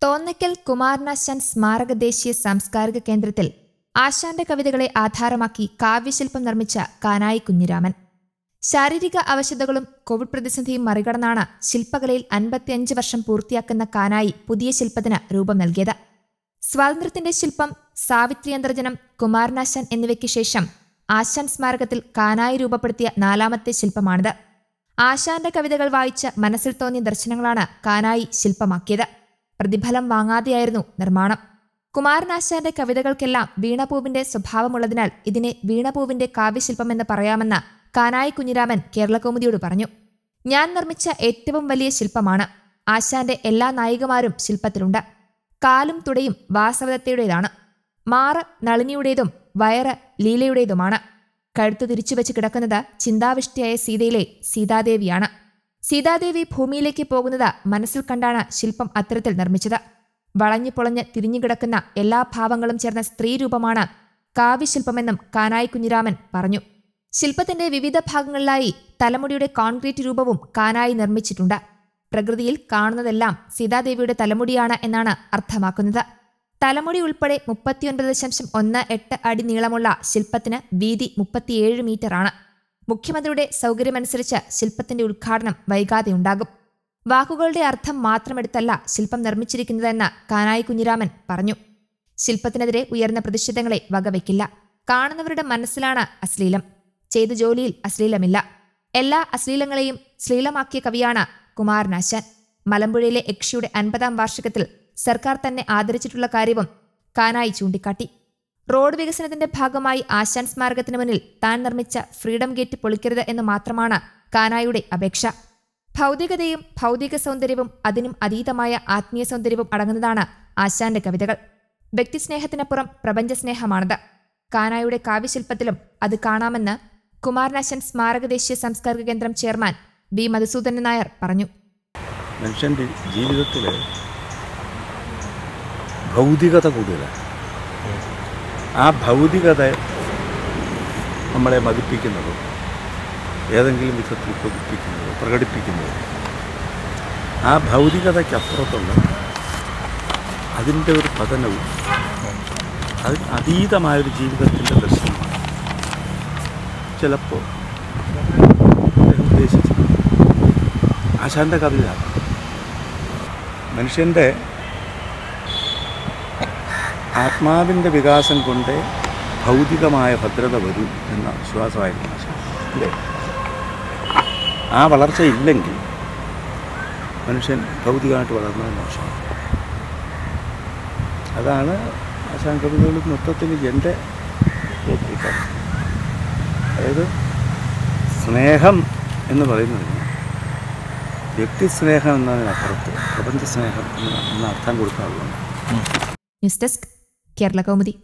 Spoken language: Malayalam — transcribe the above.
തോന്നയ്ക്കൽ കുമാരനാശാൻ സ്മാരക ദേശീയ സാംസ്കാരിക കേന്ദ്രത്തിൽ ആശാന്റെ കവിതകളെ ആധാരമാക്കി കാവ്യശില്പം നിർമ്മിച്ച കാനായി കുഞ്ഞിരാമൻ ശാരീരിക അവശതകളും കോവിഡ് പ്രതിസന്ധിയും മറികടന്നാണ് ശില്പകലയിൽ അൻപത്തിയഞ്ച് വർഷം പൂർത്തിയാക്കുന്ന കാനായി പുതിയ ശില്പത്തിന് രൂപം നൽകിയത് സ്വാതന്ത്ര്യത്തിന്റെ ശില്പം സാവിത്രി അന്തർജനം കുമാരനാശാൻ എന്നിവയ്ക്ക് ശേഷം ആശാൻ സ്മാരകത്തിൽ കാനായി രൂപപ്പെടുത്തിയ നാലാമത്തെ ശില്പമാണിത് ആശാന്റെ കവിതകൾ വായിച്ച് മനസ്സിൽ തോന്നിയ ദർശനങ്ങളാണ് കാനായി ശില്പമാക്കിയത് പ്രതിഫലം വാങ്ങാതെയായിരുന്നു നിർമ്മാണം കുമാരനാശാന്റെ കവിതകൾക്കെല്ലാം വീണപൂവിന്റെ സ്വഭാവമുള്ളതിനാൽ ഇതിനെ വീണപൂവിന്റെ കാവ്യശില്പമെന്ന് പറയാമെന്ന് കാനായി കുഞ്ഞിരാമൻ കേരളകൗമുദിയോട് പറഞ്ഞു ഞാൻ നിർമ്മിച്ച ഏറ്റവും വലിയ ശില്പമാണ് ആശാന്റെ എല്ലാ നായികമാരും ശില്പത്തിലുണ്ട് കാലും തുടയും വാസവദത്തയുടേതാണ് മാറ് നളിനിയുടേതും വയറ് ലീലയുടേതുമാണ് കഴുത്തു തിരിച്ചുവെച്ച് കിടക്കുന്നത് ചിന്താവിഷ്ടിയായ സീതയിലെ സീതാദേവിയാണ് സീതാദേവി ഭൂമിയിലേക്ക് പോകുന്നത് മനസ്സിൽ കണ്ടാണ് ശില്പം അത്തരത്തിൽ നിർമ്മിച്ചത് വളഞ്ഞു പൊളഞ്ഞ് തിരിഞ്ഞുകിടക്കുന്ന എല്ലാ ഭാവങ്ങളും ചേർന്ന സ്ത്രീരൂപമാണ് കാവ്യശില്പമെന്നും കാനായി കുഞ്ഞിരാമൻ പറഞ്ഞു ശില്പത്തിന്റെ വിവിധ ഭാഗങ്ങളിലായി തലമുടിയുടെ കോൺക്രീറ്റ് രൂപവും കാനായി നിർമ്മിച്ചിട്ടുണ്ട് പ്രകൃതിയിൽ കാണുന്നതെല്ലാം സീതാദേവിയുടെ തലമുടിയാണ് എന്നാണ് അർത്ഥമാക്കുന്നത് തലമുടി ഉൾപ്പെടെ മുപ്പത്തിയൊൻപത് ദശാംശം ഒന്ന് എട്ട് അടി നീളമുള്ള ശില്പത്തിന് വീതി മുപ്പത്തിയേഴ് മീറ്ററാണ് മുഖ്യമന്ത്രിയുടെ സൗകര്യമനുസരിച്ച് ശില്പത്തിന്റെ ഉദ്ഘാടനം വൈകാതെ ഉണ്ടാകും വാക്കുകളുടെ അർത്ഥം മാത്രമെടുത്തല്ല ശില്പം നിർമ്മിച്ചിരിക്കുന്നതെന്ന് കാനായി കുഞ്ഞിരാമൻ പറഞ്ഞു ശില്പത്തിനെതിരെ ഉയർന്ന പ്രതിഷേധങ്ങളെ വകവയ്ക്കില്ല കാണുന്നവരുടെ മനസ്സിലാണ് അശ്ലീലം ചെയ്ത ജോലിയിൽ അശ്ലീലമില്ല എല്ലാ അശ്ലീലങ്ങളെയും ശ്ലീലമാക്കിയ കവിയാണ് കുമാരനാശാൻ മലമ്പുഴയിലെ യക്ഷിയുടെ അൻപതാം വാർഷികത്തിൽ സർക്കാർ തന്നെ ആദരിച്ചിട്ടുള്ള കാര്യവും കാനായി ചൂണ്ടിക്കാട്ടി റോഡ് വികസനത്തിന്റെ ഭാഗമായി ആശാൻ സ്മാരകത്തിന് മുന്നിൽ താൻ നിർമ്മിച്ച ഫ്രീഡം ഗേറ്റ് പൊളിക്കരുത് എന്ന് മാത്രമാണ് കാനായുടെ അപേക്ഷ ഭൗതികതയും ഭൗതിക സൗന്ദര്യവും അതിനും അതീതമായ ആത്മീയ സൗന്ദര്യവും അടങ്ങുന്നതാണ് ആശാന്റെ കവിതകൾ വ്യക്തിസ്നേഹത്തിനപ്പുറം പ്രപഞ്ചസ്നേഹമാണത് കാനായുടെ കാവ്യശില്പത്തിലും അത് കാണാമെന്ന് കുമാരനാശൻ സ്മാരക ദേശീയ സാംസ്കാരിക കേന്ദ്രം ചെയർമാൻ ബി മധുസൂദനൻ നായർ പറഞ്ഞു മനുഷ്യൻ്റെ ജീവിതത്തിൽ ഭൗതികത കൂടുതലാണ് ആ ഭൗതികത നമ്മളെ മതിപ്പിക്കുന്നതും ഏതെങ്കിലും വിധത്തിൽ പ്രകടിപ്പിക്കുന്നത് പ്രകടിപ്പിക്കുന്നത് ആ ഭൗതികതയ്ക്കപ്പുറത്തുള്ള അതിൻ്റെ ഒരു പതനവും അതിന് അതീതമായൊരു ജീവിതത്തിൻ്റെ ദർശനമാണ് ചിലപ്പോൾ അദ്ദേഹം ഉദ്ദേശിച്ചത് ആശാന്റെ കവിത മനുഷ്യൻ്റെ ആത്മാവിൻ്റെ വികാസം കൊണ്ട് ഭൗതികമായ ഭദ്രത വരും എന്ന വിശ്വാസമായിരുന്നു ആശാൻ അല്ലേ ആ വളർച്ച ഇല്ലെങ്കിൽ മനുഷ്യൻ ഭൗതികമായിട്ട് വളർന്നത് മോശമാണ് അതാണ് ആശാൻ കവിതകൾ മൊത്തത്തിൽ എൻ്റെ കേൾപ്പിക്കാൻ അതായത് സ്നേഹം എന്ന് പറയുന്നതിന് വ്യക്തിസ്നേഹം എന്നതിനപ്പുറത്ത് പ്രപഞ്ച സ്നേഹം എന്ന എന്ന അർത്ഥം കൊടുക്കാറുള്ളതാണ് ന്യൂസ് ഡെസ്ക് കേരള കൗമുദി